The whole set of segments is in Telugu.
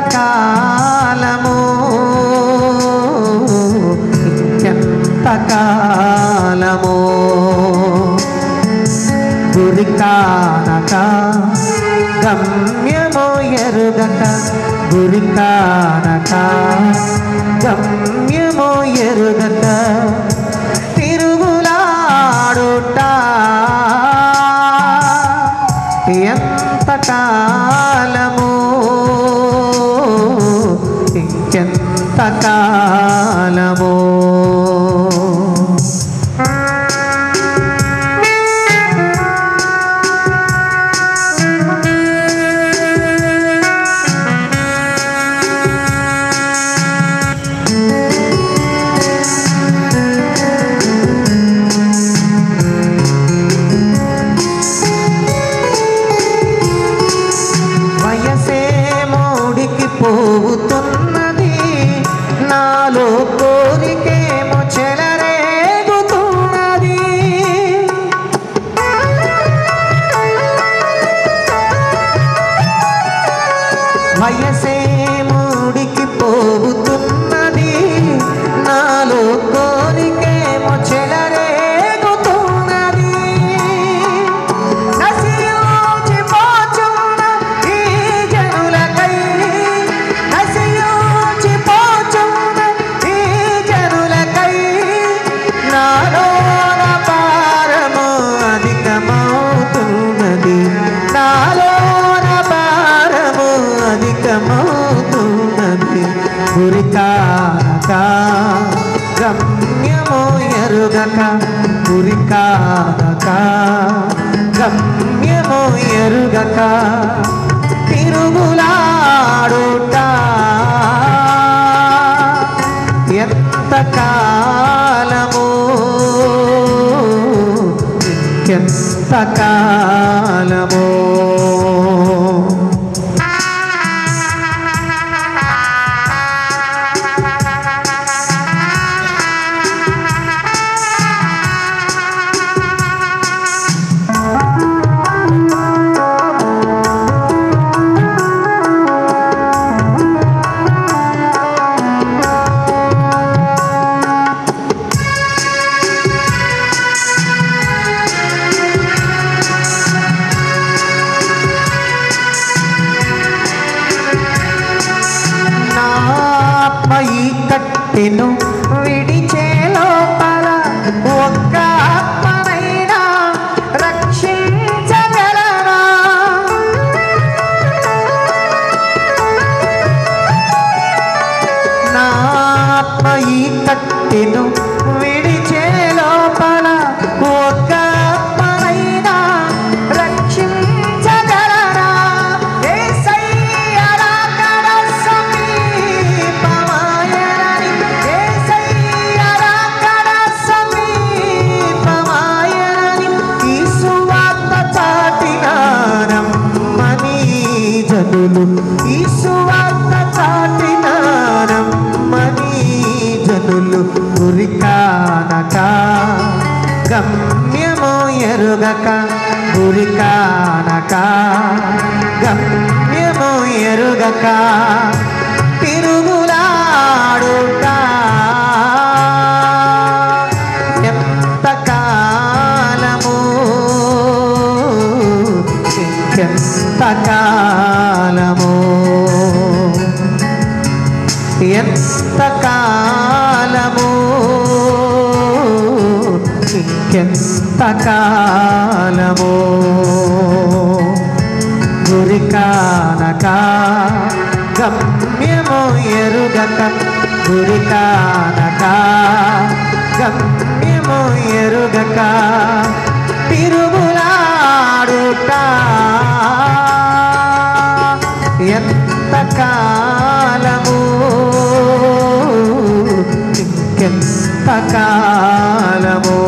కాలము ఇంకెంత కాలము గురి కానక గమ్యము ఎరుగక గురి కానక గమ్యము ఎరుగక తిరుగులాడుట ఎంత కాలము ఇంకెంత కాలము వయసే మోడికి పోతున్నది నాలో కోరికేమో చెలరేగుతున్నది వయసే మూడికి పోతున్నది నాలో కోరికేమో చెలరేగుతున్నది నశించిపోచున్న ఈ జనులకై నశించిపోచున్న ఈ జనులకై నాలోన భారము అధికమవుతున్నది నాలోన భారము అధికమవుతున్నది గురి కానక గమ్యము ఎరుగక గురి కానక గమ్యము ఎరుగక తిరుగులాడుట ఎంత కాలము ఎంత కాలము నా ఆత్మ ఈ కట్టెను విడిచే లోపల ఒక్క ఆత్మనైనా రక్షించగలనా నా ఆత్మ ఈ కట్టెను విడిచే లోపల ఒక్క ఆత్మనైనా రక్షించగలరా యేసయ్య రాకడ సమీపమాయనని యేసయ్య రాకడ సమీపమాయనని ఈ సువార్త చాటిన నమ్మని జనులు ఈ సువార్త చాటిన నమ్మని జనులు గురికానక గమ్యము ఎరుగక గురికానక గమ్యము ఎరుగక తిరుగులాడుట ఎంత కాలము ఇంకెంత కాలము ఎంత కాలము ఇంకెంత కాలము గురి కానక గమ్యము ఎరుగక గురి కానక గమ్యము ఎరుగక తిరుగులాడుట ఎంత కాలము ఇంకెంత కాలము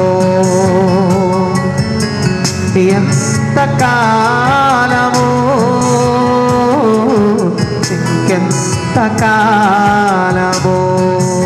ఎంత కాలము ఇంకెంత కాలము